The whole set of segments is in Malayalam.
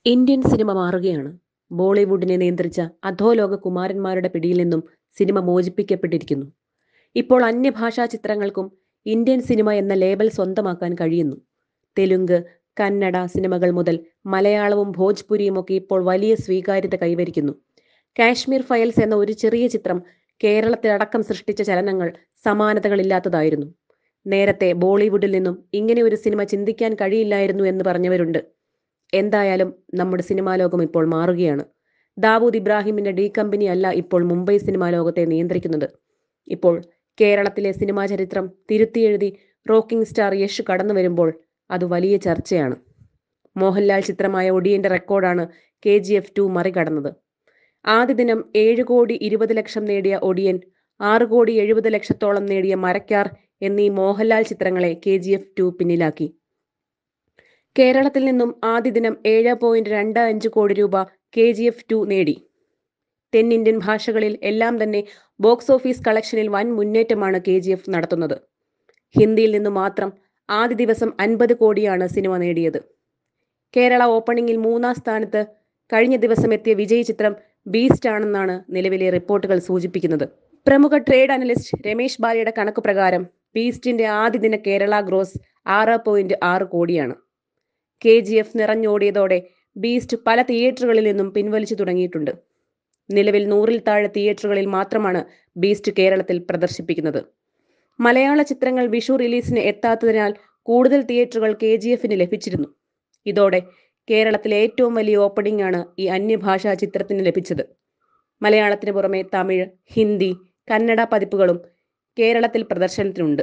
ഇന്ത്യൻ സിനിമ മാറുകയാണ് ബോളിവുഡിനെ നിയന്ത്രിച്ച അധോലോക കുമാരന്മാരുടെ പിടിയിൽ നിന്നും സിനിമ മോചിപ്പിക്കപ്പെട്ടിരിക്കുന്നു ഇപ്പോൾ അന്യഭാഷാ ചിത്രങ്ങൾക്കും ഇന്ത്യൻ സിനിമ എന്ന ലേബൽ സ്വന്തമാക്കാൻ കഴിയുന്നു തെലുങ്ക് കന്നഡ സിനിമകൾ മുതൽ മലയാളവും ഭോജ്പുരിയും ഒക്കെ ഇപ്പോൾ വലിയ സ്വീകാര്യത കൈവരിക്കുന്നു കാശ്മീർ ഫയൽസ് എന്ന ഒരു ചെറിയ ചിത്രം കേരളത്തിലടക്കം സൃഷ്ടിച്ച ചലനങ്ങൾ സമാനതകളില്ലാത്തതായിരുന്നു നേരത്തെ ബോളിവുഡിൽ നിന്നും ഇങ്ങനെ ഒരു സിനിമ ചിന്തിക്കാൻ കഴിയില്ലായിരുന്നു എന്ന് പറഞ്ഞവരുണ്ട് എന്തായാലും നമ്മുടെ സിനിമാ ലോകം ഇപ്പോൾ മാറുകയാണ് ദാവൂദ് ഇബ്രാഹിമിന്റെ ഡി കമ്പനി അല്ല ഇപ്പോൾ മുംബൈ സിനിമാ ലോകത്തെ നിയന്ത്രിക്കുന്നത് ഇപ്പോൾ കേരളത്തിലെ സിനിമാ ചരിത്രം തിരുത്തിയെഴുതി റോക്കിംഗ് സ്റ്റാർ യശ് കടന്നു വരുമ്പോൾ അത് വലിയ ചർച്ചയാണ് മോഹൻലാൽ ചിത്രമായ ഒടിയന്റെ റെക്കോർഡാണ് കെ ജി എഫ് ടു മറികടന്നത് ആദ്യ ദിനം ഏഴ് കോടി ഇരുപത് ലക്ഷം നേടിയ ഒടിയൻ ആറ് കോടി എഴുപത് ലക്ഷത്തോളം നേടിയ മരക്കാർ എന്നീ മോഹൻലാൽ ചിത്രങ്ങളെ കെ ജി എഫ് ടു പിന്നിലാക്കി കേരളത്തിൽ നിന്നും ആദ്യ ദിനം ഏഴ് പോയിന്റ് രണ്ട് അഞ്ച് കോടി രൂപ കെ ജി എഫ് ടു നേടി തെന്നിന്ത്യൻ ഭാഷകളിൽ എല്ലാം തന്നെ ബോക്സ് ഓഫീസ് കളക്ഷനിൽ വൻ മുന്നേറ്റമാണ് കെ ജി എഫ് നടത്തുന്നത് ഹിന്ദിയിൽ നിന്നു മാത്രം ആദ്യ ദിവസം അൻപത് കോടിയാണ് സിനിമ നേടിയത് കേരള ഓപ്പണിംഗിൽ മൂന്നാം സ്ഥാനത്ത് കഴിഞ്ഞ ദിവസം എത്തിയ വിജയ് ചിത്രം ബീസ്റ്റ് ആണെന്നാണ് നിലവിലെ റിപ്പോർട്ടുകൾ സൂചിപ്പിക്കുന്നത് പ്രമുഖ ട്രേഡ് അനലിസ്റ്റ് രമേശ് ബാലയുടെ കണക്ക് പ്രകാരം ബീസ്റ്റിന്റെ ആദ്യ ദിന കേരള ഗ്രോസ് ആറ് പോയിന്റ് ആറ് കോടിയാണ് കെ ജി എഫ് നിറഞ്ഞോടിയതോടെ ബീസ്റ്റ് പല തിയേറ്ററുകളിൽ നിന്നും പിൻവലിച്ചു തുടങ്ങിയിട്ടുണ്ട് നിലവിൽ നൂറിൽ താഴെ തിയേറ്ററുകളിൽ മാത്രമാണ് ബീസ്റ്റ് കേരളത്തിൽ പ്രദർശിപ്പിക്കുന്നത് മലയാള ചിത്രങ്ങൾ വിഷു റിലീസിന് എത്താത്തതിനാൽ കൂടുതൽ തിയേറ്ററുകൾ കെ ജി എഫിന് ലഭിച്ചിരുന്നു ഇതോടെ കേരളത്തിലെ ഏറ്റവും വലിയ ഓപ്പണിംഗ് ആണ് ഈ അന്യഭാഷാ ചിത്രത്തിന് ലഭിച്ചത് മലയാളത്തിന് പുറമെ തമിഴ് ഹിന്ദി കന്നഡ പതിപ്പുകളും കേരളത്തിൽ പ്രദർശനത്തിനുണ്ട്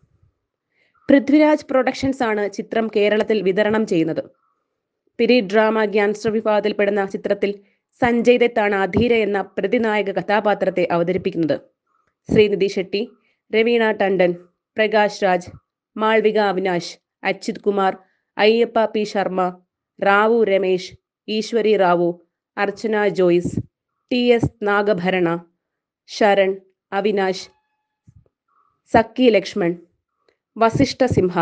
പൃഥ്വിരാജ് പ്രൊഡക്ഷൻസ് ആണ് ചിത്രം കേരളത്തിൽ വിതരണം ചെയ്യുന്നത് പിരി ഡ്രാമ ഗ്യാൻസ്റ്റർ വിഭാഗത്തിൽപ്പെടുന്ന ചിത്രത്തിൽ സഞ്ജയ് ദത്താണ് അധീര എന്ന പ്രതിനായക കഥാപാത്രത്തെ അവതരിപ്പിക്കുന്നത് Srinidhi Shetty Raveena Tandon Prakash Raj Malvika Avinash Achyuth Kumar Ayyappa P Sharma Rao Ramesh Eshwari Rao Archana Jois T S Nagabharana Sharan Avinash Sakki Lakshman Vasishta Simha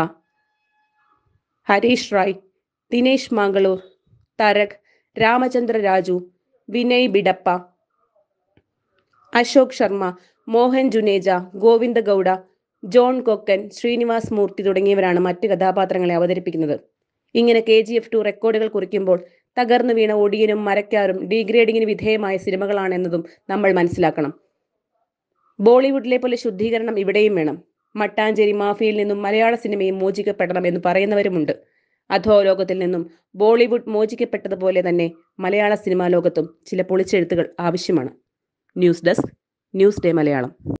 Harish Rai Dinesh Mangalore Tarak Ramachandra Raju Vinay Bidappa Ashok Sharma Mohan Juneja Govinda Gowda John Kokken Srinivas Murthy തുടങ്ങിയവരാണ് മറ്റ് കഥാപാത്രങ്ങളെ അവതരിപ്പിക്കുന്നത് ഇങ്ങനെ കെ ജി എഫ് ടു റെക്കോർഡുകൾ കുറിക്കുമ്പോൾ തകർന്നു വീണ ഒടിയനും മരക്കാരും ഡീഗ്രേഡിങ്ങിന് വിധേയമായ സിനിമകളാണെന്നതും നമ്മൾ മനസ്സിലാക്കണം ബോളിവുഡിലെ പോലെ ശുദ്ധീകരണം ഇവിടെയും വേണം മട്ടാഞ്ചേരി മാഫിയയിൽ നിന്നും മലയാള സിനിമയും മോചിക്കപ്പെടണം എന്ന് പറയുന്നവരുമുണ്ട് അധോലോകത്തിൽ നിന്നും ബോളിവുഡ് മോചിക്കപ്പെട്ടതുപോലെ തന്നെ മലയാള സിനിമാ ലോകത്തും ചില പൊളിച്ചെഴുത്തുകൾ ആവശ്യമാണ് news desk news day Malayalam